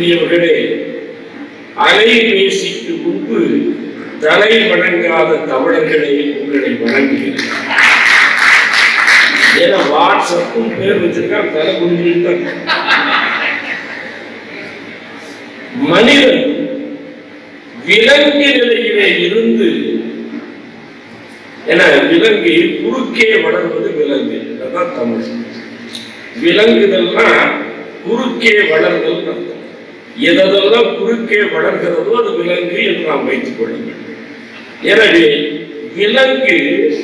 மதிப்புக்குரியவர்களே அலைபேசிக்கு முன்பு தலை வணங்காத தமிழர்களே உங்களை வணங்குகிறேன் ஏன்னா வாட்ஸ்அப்பும் பேர் வச்சிருக்கா தலை குனிஞ்சுட்டு மனிதன் விலங்கு நிலையிலே இருந்து என விலங்கு குறுக்கே வளர்வது விலங்கு அதான் தமிழ் விலங்குதல்னா குறுக்கே வளர்தல் அர்த்தம் எதெல்லாம் குறுக்கே வளர்கிறதோ அது விலங்கு என்று நாம் வைத்துக் கொள்ள வேண்டும் எனவே விலங்கு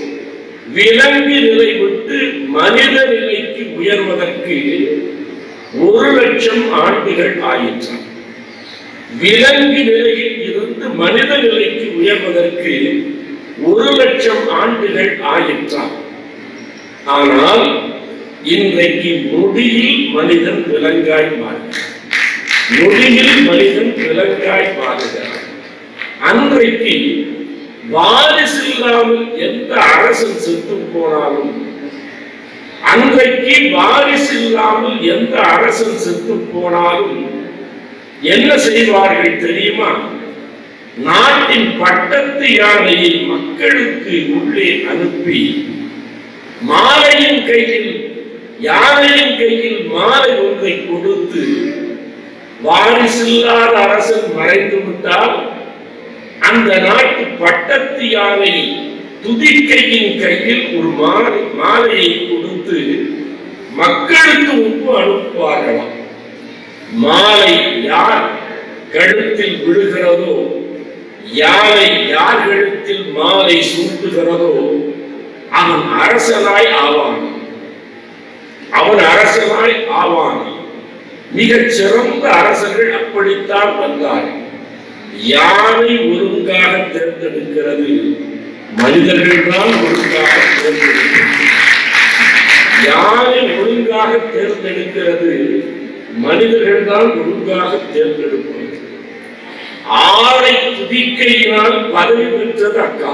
விலங்கு நிலை விட்டு மனித நிலைக்கு உயர்வதற்கு ஒரு லட்சம் ஆண்டுகள் ஆயிற்றான் விலங்கு நிலையில் இருந்து மனித நிலைக்கு உயர்வதற்கு ஒரு லட்சம் ஆண்டுகள் ஆயிற்றான் ஆனால் இன்றைக்கு நொடியில் மனிதன் விலங்காய் மாறுகிறான் நொடியில் மனிதன் விலங்காய் மாறுகிறான் அன்றைக்கு வாரிசு இல்லாமல் எந்த அரசன் செத்து போனாலும் அன்றைக்கு வாரிசு இல்லாமல் எந்த அரசன் செத்து போனாலும் என்ன செய்வார்கள் தெரியுமா நாட்டின் பட்டத்து யானையை மக்களுக்கு உள்ளே அனுப்பி மாலையின் கையில் யானையின் கையில் மாலை ஒன்றை கொடுத்து வாரிசில்லாத அரசன் மறைந்து விட்டால் அந்த நாட்டு பட்டத்து யானை துதிக்கையின் கையில் ஒரு மாலை மாலையை கொடுத்து மக்களுக்கு முன்பு அனுப்புவார்களாம் மாலை யார் கழுத்தில் விழுகிறதோ யானை யார் கழுத்தில் மாலை சூட்டுகிறதோ அவன் அரசனாய் ஆவான் அவன் அரசனாய் ஆவான் மிகச் சிறந்த அரசர்கள் அப்படித்தான் வந்தார்கள் யானை ஒழுங்காக தேர்ந்தெடுக்கிறது மனிதர்கள் தான் ஒழுங்காக தேர்ந்தெடுக்கிறது யானை ஒழுங்காக தேர்ந்தெடுக்கிறது மனிதர்கள் தான் ஒழுங்காக தேர்ந்தெடுப்பது ஆளை துதிக்கையினால் பதவி பெற்றது அக்கா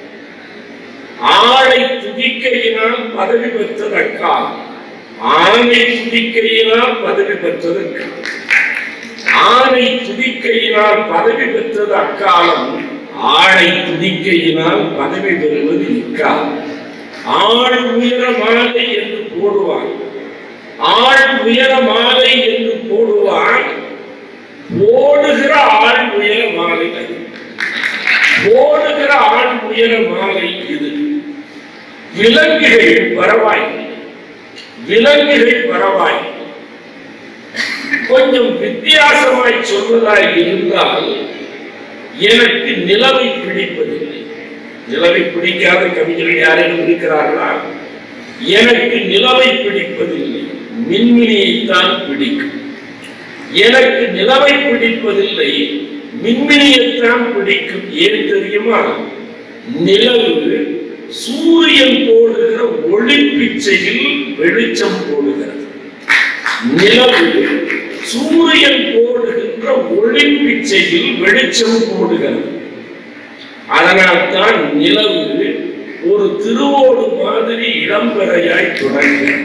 ஆளை துதிக்கையினால் பதவி பெற்றது அக்கா ஆணை துதிக்கையினால் பதவி பெற்றது அக்கா ஆணை துதிக்கையினால் பதவி பெற்றது அக்காலம் ஆளை துதிக்கையினால் பதவி பெறுவது இக்காலம் ஆள் உயர மாலை என்று போடுவான் ஆள் உயர மாலை என்று போடுவான் ஓடுகிற ஆள் உயர மாலை அது ஓடுகிற ஆள் உயர மாலை இது விலங்குகள் பரவாயில்லை விலங்குகள் பரவாயில்லை கொஞ்சம் வித்தியாசமாய் சொல்வதாய் இருந்தால் எனக்கு நிலவை பிடிப்பதில்லை நிலவை பிடிக்காத கவிஞர்கள் யாரேனும் இருக்கிறார்களா எனக்கு நிலவை பிடிப்பதில்லை மின்மினியைத்தான் பிடிக்கும் எனக்கு நிலவை பிடிப்பதில்லை மின்மினியைத்தான் பிடிக்கும் ஏன் தெரியுமா நிலவு சூரியன் போடுகிற ஒளிப்பிச்சையில் வெளிச்சம் போடுகிறது நிலவு சூரியன் போடுகின்ற ஒளிப்பிச்சையில் வெளிச்சம் போடுகிறது அதனால் தான் நிலவு ஒரு திருவோடு மாதிரி இளம்பெறையாய் தொடங்குகிறது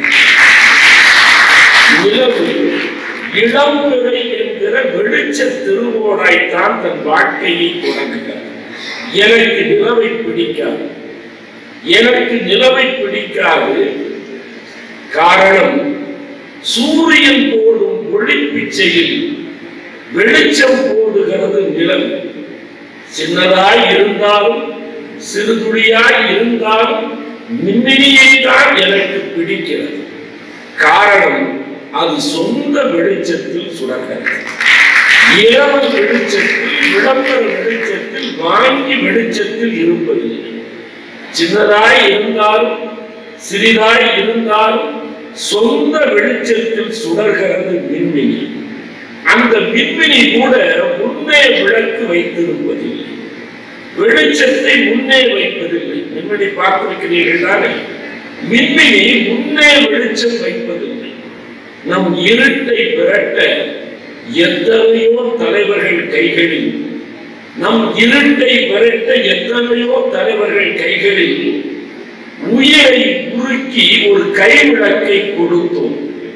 நிலவு இளம்பெறை என்கிற வெளிச்ச திருவோடாய்த்தான் தன் வாழ்க்கையை தொடங்குகிறது எனக்கு நிலவை பிடிக்காது எனக்கு நிலவை பிடிக்காது காரணம் சூரியன் போடும் ஒளிப்பிச்சையில் வெளிச்சம் போடுகிறது நிலவு சின்னதாய் இருந்தாலும் சிறுதுளியாய் இருந்தாலும் மின்மினியை தான் எனக்கு பிடிக்கிறது காரணம் அது சொந்த வெளிச்சத்தில் சுடர்கிறது இரவு வெளிச்சத்தில் விளம்பர வெளிச்சத்தில் வாங்கி வெளிச்சத்தில் இருப்பதில்லை சின்னதாய் இருந்தாலும் சிறிதாய் இருந்தாலும் சொந்த வெளிச்சத்தில் சுடர்கிறது மின்மினி அந்த மின்மினி கூட முன்னே விளக்கு வைத்திருப்பதில்லை வெளிச்சத்தை முன்னே வைப்பதில்லை மின்மினி பார்த்திருக்கிறீர்கள் தானே மின்மினி முன்னே வெளிச்சம் வைப்பதில்லை நம் இருட்டை விரட்ட எத்தனையோ தலைவர்கள் கைகளில் நம் இருட்டை விரட்ட எத்தனையோ தலைவர்கள் கைகளில் உயிரை உருக்கி ஒரு கைவிளக்கை கொடுத்தோம்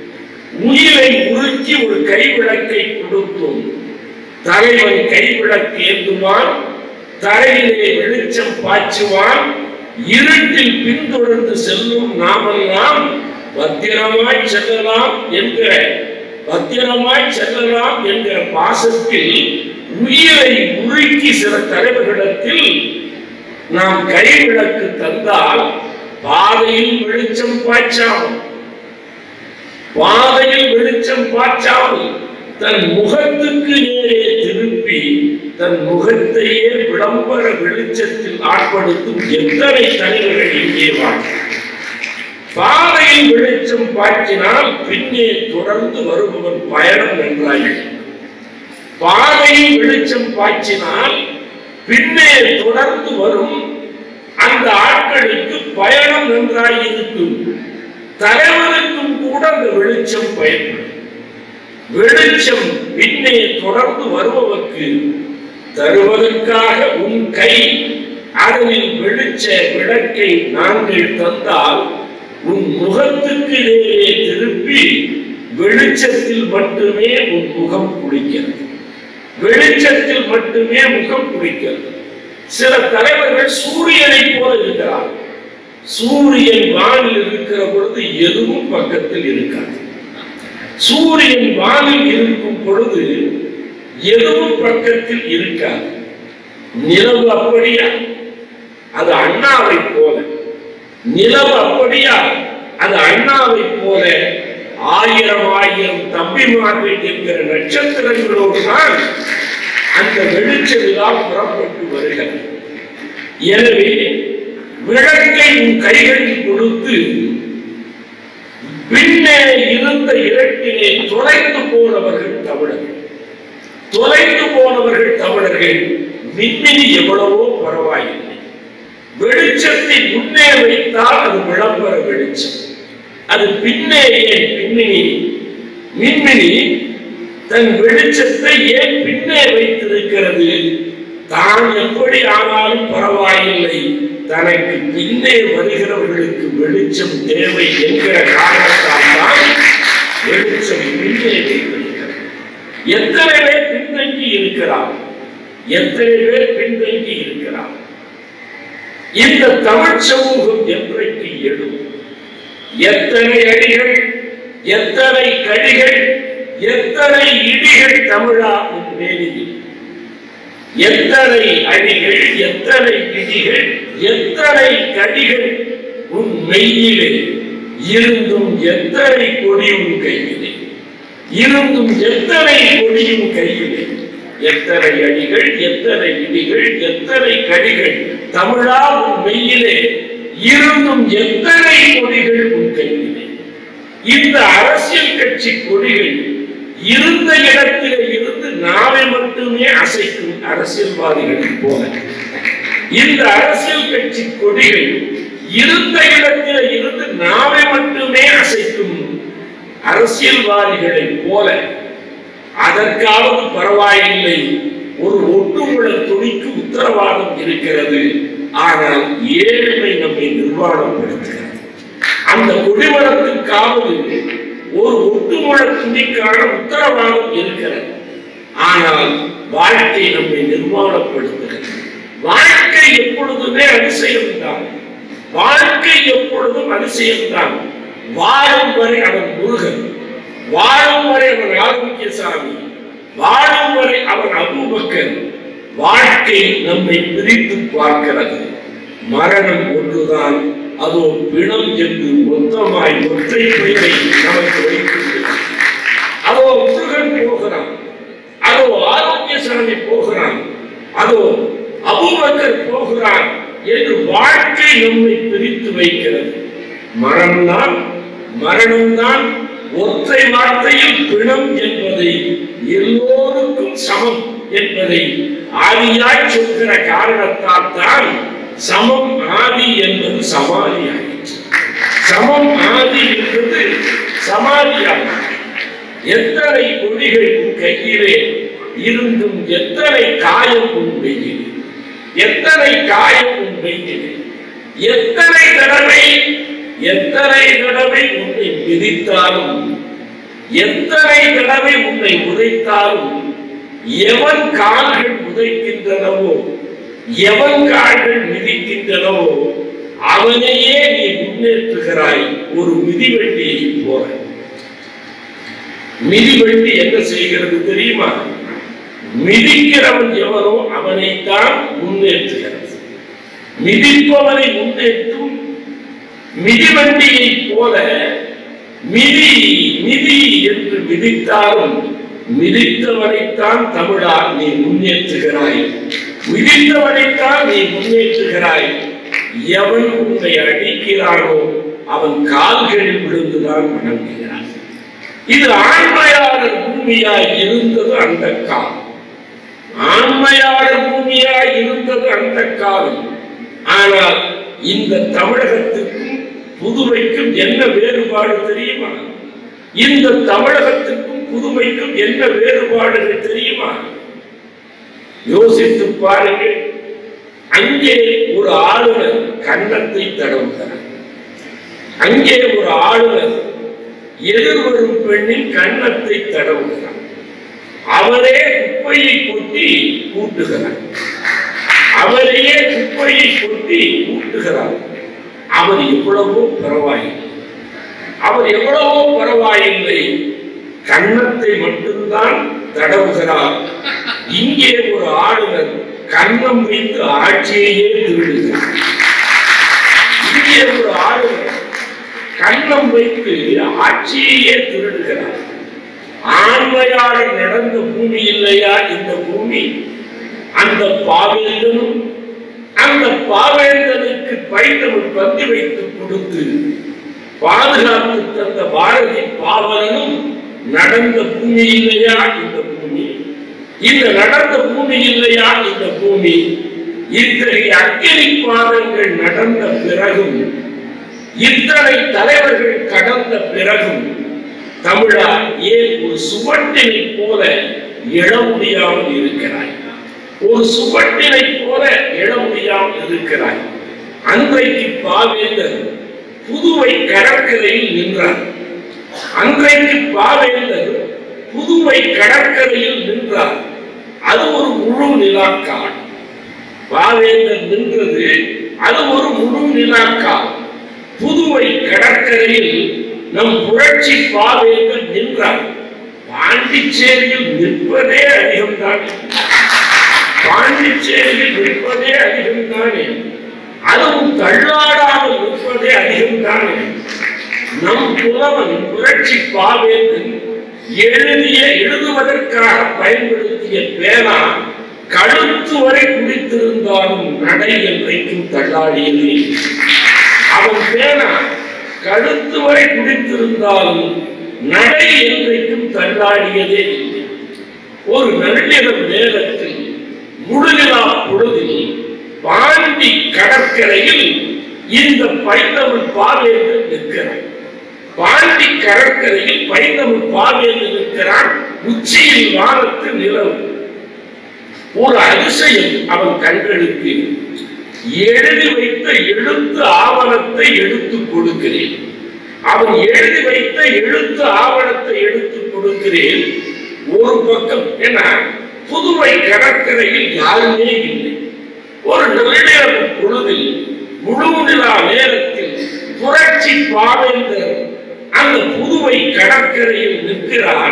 உயிரை உருக்கி ஒரு கைவிளக்கை கொடுத்தோம் தலைவன் கைவிளக்கு ஏந்துவான் தரையிலே வெளிச்சம் பாய்ச்சுவான் இருட்டில் பின்தொடர்ந்து செல்லும் நாமெல்லாம் பத்திரமாய் செல்லலாம் என்கிற பத்திரமாய் செல்லலாம் என்கிற பாசத்தில் உயிரை உருக்கி சில தலைவர்களிடத்தில் நாம் கைவிளக்கு தந்தால் பாதையில் வெளிச்சம் பாய்ச்சாமல் பாதையில் வெளிச்சம் பாய்ச்சாமல் தன் முகத்துக்கு நேரே திருப்பி தன் முகத்தையே விளம்பர வெளிச்சத்தில் ஆட்படுத்தும் எத்தனை தலைவர்கள் இங்கே வாழ் பாதையில் வெளிச்சம் பாய்ச்சினால் பின்னே தொடர்ந்து வருபவன் பயணம் நன்றாயில் பாதையில் வெளிச்சம் பாய்ச்சினால் பின்னே தொடர்ந்து வரும் அந்த ஆட்களுக்கு பயணம் நன்றாயிருக்கும் தலைவனுக்கும் கூட அந்த வெளிச்சம் பயன்படும் வெளிச்சம் பின்னே தொடர்ந்து வருபவர்க்கு தருவதற்காக உன் கை அதனில் வெளிச்ச விளக்கை நாங்கள் தந்தால் உன் முகத்துக்கு நேரே திருப்பி வெளிச்சத்தில் மட்டுமே உன் முகம் குளிக்கிறது வெளிச்சத்தில் மட்டுமே முகம் குளிக்கிறது சில தலைவர்கள் சூரியனை போல இருக்கிறார் சூரியன் வானில் இருக்கிற பொழுது எதுவும் பக்கத்தில் இருக்காது சூரியன் வானில் இருக்கும் பொழுது எதுவும் பக்கத்தில் இருக்காது நிலவு அப்படியா அது அண்ணாவை போல நிலவு அப்படியா அது அண்ணாவை போல ஆயிரம் ஆயிரம் தம்பிமார்கள் என்கிற நட்சத்திரங்களோடு தான் அந்த வெளிச்ச விழா புறப்பட்டு வருகிறது எனவே விளக்கை உன் கைகளில் கொடுத்து பின்னே இருந்த இரட்டிலே தொலைந்து போனவர்கள் தமிழர்கள் தொலைந்து போனவர்கள் தமிழர்கள் மின்மினி எவ்வளவோ பரவாயில்லை வெளிச்சத்தை முன்னே வைத்தால் அது விளம்பர வெளிச்சம் அது பின்னே ஏன் பின்னினி மின்மினி தன் வெளிச்சத்தை ஏன் பின்னே வைத்திருக்கிறது தான் எப்படி ஆனாலும் பரவாயில்லை தனக்கு பின்னே வருகிறவர்களுக்கு வெளிச்சம் தேவை என்கிற காரணத்தால் தான் வெளிச்சம் பின்னே வைத்திருக்கிறது எத்தனை பேர் பின்தங்கி இருக்கிறார் எத்தனை பேர் பின்தங்கி இருக்கிறார் இந்த தமிழ் சமூகம் என்றைக்கு எழும் எத்தனை அடிகள் எத்தனை கடிகள் எத்தனை இடிகள் தமிழா உன் மேனியில் எத்தனை அடிகள் எத்தனை இடிகள் எத்தனை கடிகள் உன் மெய்யிலே இருந்தும் எத்தனை கொடி உன் கையிலே இருந்தும் எத்தனை கொடியும் கையிலே எத்தனை அடிகள் எத்தனை இடிகள் எத்தனை கடிகள் தமிழா உன் மெய்யிலே இருந்தும் எத்தனை கொடிகள் உன் கையிலே இந்த அரசியல் கட்சி கொடிகள் இருந்த இடத்திலே இருந்து நாளை மட்டுமே அசைக்கும் அரசியல்வாதிகளை போல இந்த அரசியல் கட்சி கொடிகள் இருந்த இடத்திலே இருந்து நாளை மட்டுமே அசைக்கும் அரசியல்வாதிகளை போல அதற்காவது பரவாயில்லை ஒரு ஒட்டுமுழ துணிக்கு உத்தரவாதம் இருக்கிறது ஆனால் ஏழ்மை நம்மை நிர்வாணப்படுத்துகிறது அந்த குடிமரத்திற்காவது ஒரு ஒட்டுமுழ துணிக்கான உத்தரவாதம் இருக்கிறது ஆனால் வாழ்க்கை நம்மை நிர்மாணப்படுத்துகிறது வாழ்க்கை எப்பொழுதுமே அதிசயம்தான் வாழ்க்கை எப்பொழுதும் அதிசயம்தான் வாழும் வரை அவன் முருகன் வாழும் வரை அவன் ஆரோக்கியசாமி வாழும் வரை அவன் அபூபக்கர் வாழ்க்கை நம்மை பிரித்து பார்க்கிறது மரணம் ஒன்றுதான் அதோ பிணம் என்று மொத்தமாய் ஒற்றை பெயரை நமக்கு வைக்கின்றது அதோ முருகன் போகிறான் அதோ ஆரோக்கியசாமி போகிறான் அதோ அபூபக்கர் போகிறான் என்று வாழ்க்கை நம்மை பிரித்து வைக்கிறது மரணம்தான் மரணம்தான் ஒற்றை வார்த்தையில் பிணம் என்பதை எல்லோருக்கும் சமம் என்பதை ஆதியாய் சொல்கிற காரணத்தால் தான் சமம் ஆதி என்பது சமாதி ஆயிற்று சமம் ஆதி என்பது சமாதியாயிற்று எத்தனை கொடிகள் உன் கையிலே இருந்தும் எத்தனை காயம் உன் மெய்யிலே எத்தனை காயம் உன் மெய்யிலே எத்தனை தடவை எத்தனை தடவை உன்னை மிதித்தாலும் எத்தனை தடவை உன்னை உதைத்தாலும் எவன் கால்கள் உதைக்கின்றனவோ எவன் கால்கள் மிதிக்கின்றனவோ அவனையே நீ முன்னேற்றுகிறாய் ஒரு மிதிவண்டியை போல மிதிவண்டி என்ன செய்கிறது தெரியுமா மிதிக்கிறவன் எவனோ அவனைத்தான் முன்னேற்றுகிறது மிதிப்பவனை முன்னேற்றும் மிதிவண்டியை போல மிதி மிதி என்று மிதித்தாலும் மிதித்தவனைத்தான் தமிழா நீ முன்னேற்றுகிறாய் மிதித்தவனைத்தான் நீ முன்னேற்றுகிறாய் எவன் உன்னை அடிக்கிறானோ அவன் கால்களில் விழுந்துதான் வணங்குகிறான் இது ஆண்மையாளர் பூமியாய் இருந்தது அந்த காலம் ஆண்மையாளர் பூமியாய் இருந்தது அந்த காலம் ஆனால் இந்த தமிழகத்துக்கும் புதுவைக்கும் என்ன வேறுபாடு தெரியுமா இந்த தமிழகத்துக்கும் புதுவைக்கும் என்ன வேறுபாடுகள் தெரியுமா யோசித்து பாருங்கள் அங்கே ஒரு ஆளுநர் கன்னத்தை தடவுகிறார் அங்கே ஒரு ஆளுநர் எதிர்வரும் பெண்ணின் கன்னத்தை தடவுகிறார் அவரே குப்பையை கொட்டி கூட்டுகிறார் அவரையே குப்பையை கொட்டி கூட்டுகிறார் அவர் எவ்வளவோ பரவாயில்லை அவர் எவ்வளவோ பரவாயில்லை கன்னத்தை மட்டும்தான் தடவுகிறார் இங்கே ஒரு ஆளுநர் கன்னம் வைத்து ஆட்சியையே திருடுகிறார் இங்கே ஒரு ஆளுநர் கன்னம் வைத்து ஆட்சியையே திருடுகிறார் ஆண்மையாளர் நடந்த பூமி இல்லையா இந்த பூமி அந்த பாவேந்தனும் அந்த பாவேந்தனுக்கு பைந்தமிழ் பந்தி வைத்து கொடுத்து பாதுகாத்து தந்த பாரதி பாவலனும் நடந்த பூமி இல்லையா இந்த பூமி இந்த நடந்த பூமி இல்லையா இந்த பூமி இத்தகைய அக்கினி பாதங்கள் நடந்த பிறகும் இத்தனை தலைவர்கள் கடந்த பிறகும் தமிழா ஏன் ஒரு சுவட்டினை போல எழ முடியாமல் இருக்கிறாய் ஒரு சுவட்டினை போல எழ முடியாமல் இருக்கிறாய் அன்றைக்கு பாவேந்தர் புதுவை கடற்கரையில் நின்றார் அன்றைக்கு பாவேந்தர் புதுவை கடற்கரையில் நின்றார் அது ஒரு முழு நிலாக்கால் பாவேந்தர் நின்றது அது ஒரு முழு நிலாக்கால் புதுவை கடற்கரையில் நம் புரட்சி பாவேந்தர் நின்றார் பாண்டிச்சேரியில் நிற்பதே அதிகம்தான் பாண்டிச்சேரியில் நிற்பதே அதிகம்தானே அதுவும் தள்ளாடாமல் நிற்பதே அதிகம்தானே நம் புலவன் புரட்சி பாவேந்தன் எழுதிய எழுதுவதற்காக பயன்படுத்திய பேனா கழுத்து வரை குடித்திருந்தாலும் நடை என்றைக்கும் தள்ளாடியது அவன் பேனா கழுத்து வரை குடித்திருந்தாலும் நடை என்றைக்கும் தள்ளாடியதே இல்லை ஒரு நள்ளிரவு நேரத்தில் முழுநிலா பொழுதில் பாண்டி கடற்கரையில் இந்த பைந்தமிழ் பாவேந்தர் நிற்கிறார் பாண்டி கடற்கரையில் பைந்தமிழ் பாவேந்தர் நிற்கிறான் உச்சியில் வானத்து நிலவு ஒரு அதிசயம் அவன் கண்களுக்கு எழுதி வைத்த எழுத்து ஆவணத்தை எடுத்துக் கொடுக்கிறேன் அவன் எழுதி வைத்த எழுத்து ஆவணத்தை எடுத்துக் கொடுக்கிறேன் ஒரு பக்கம் ஏன்னா புதுவை கடற்கரையில் யாருமே இல்லை ஒரு நிலையிறப்பு பொழுதில் முழு நிலா நேரத்தில் புரட்சி பாவேந்தர் அந்த புதுவை கடற்கரையில் நிற்கிறார்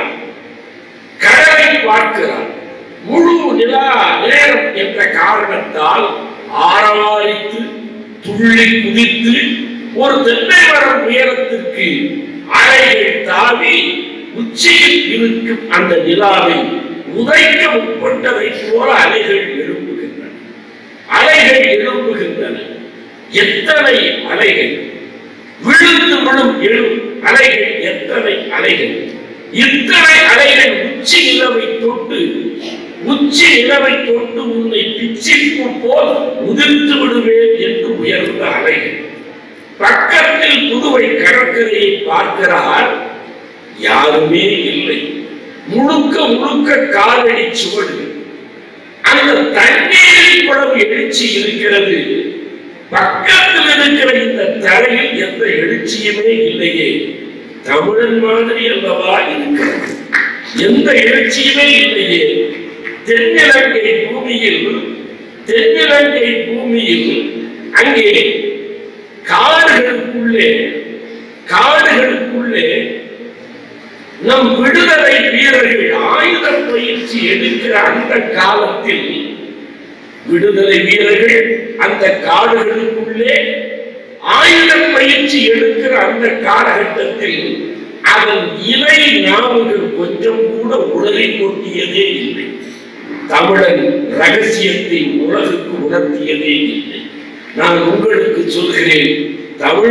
கடலை பார்க்கிறார் முழு நிலா நேரம் என்ற காரணத்தால் ஆரவாரித்து துள்ளி குதித்து ஒரு தென்னை மரம் உயரத்திற்கு அலைகள் தாவி உச்சியில் இருக்கும் அந்த நிலாவை உதைக்க முற்பட்டதை போல அலைகள் எழுப்புகின்றன அலைகள் எழுப்புகின்றன எத்தனை அலைகள் விழுந்து விழும் எழும் அலைகள் எத்தனை அலைகள் இத்தனை அலைகள் உச்சி நிலவை தொட்டு உச்சி நிலவை தொட்டு உன்னை பிச்சிப்பு போல் உதிர்த்து விடுவேன் என்று உயர்ந்த அலைகள் பக்கத்தில் புதுவை கடற்கரையை பார்க்கிறார் யாருமே இல்லை முழுக்க முழுக்க காலடி சுவடு அந்த தண்ணீரில் குளம் எழுச்சி இருக்கிறது பக்கத்தில் இருக்கிற இந்த தரையில் எந்த எழுச்சியுமே இல்லையே தமிழன் மாதிரி அல்லவா இருக்கிறது எந்த எழுச்சியுமே இல்லையே தென்னிலங்கை பூமியில் தென்னிலங்கை பூமியில் அங்கே காடுகளுக்குள்ளே காடுகளுக்குள்ளே நம் விடுதலை வீரர்கள் ஆயுத பயிற்சி எடுக்கிற அந்த காலத்தில் விடுதலை வீரர்கள் அந்த காடுகளுக்குள்ளே ஆயுத பயிற்சி எடுக்கிற அந்த காலகட்டத்தில் அதன் இலை நாவுகள் கொஞ்சம் கூட உலகை கொட்டியதே இல்லை தமிழன் ரகசியத்தை உலகுக்கு உணர்த்தியதே இல்லை நான் உங்களுக்கு சொல்கிறேன்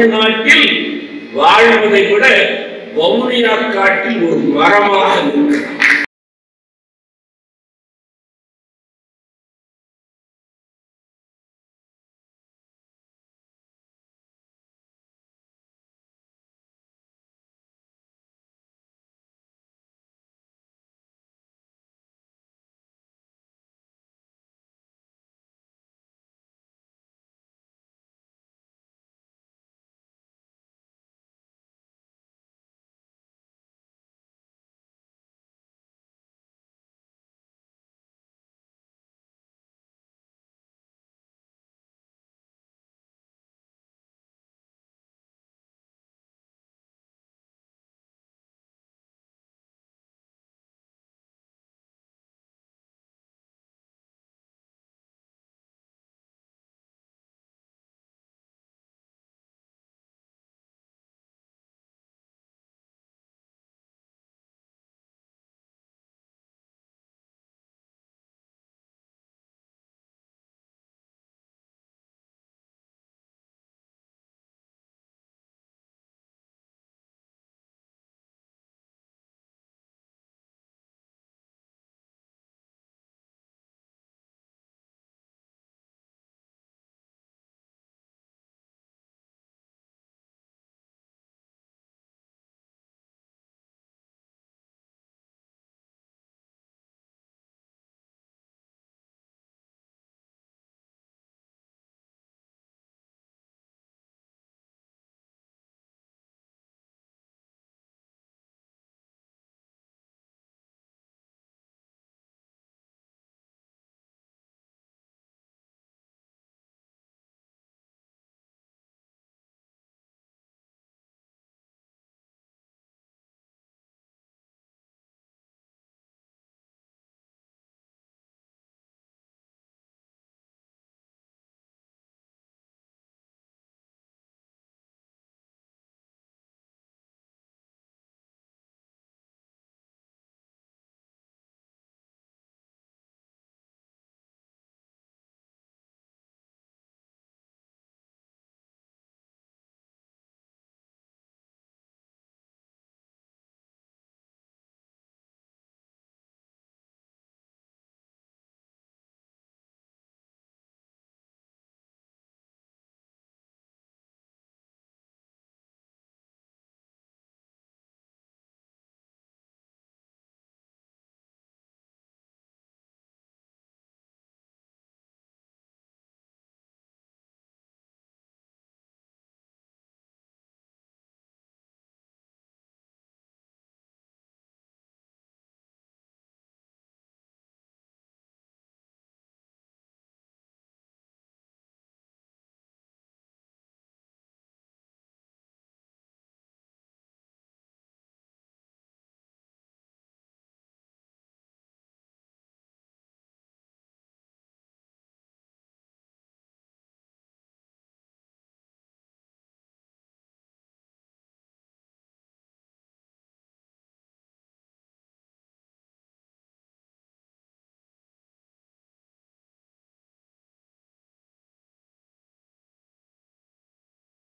தமிழ்நாட்டில் வாழ்வதை விட வவுனியா காட்டில் ஒரு மரமாக நிற்கிறார்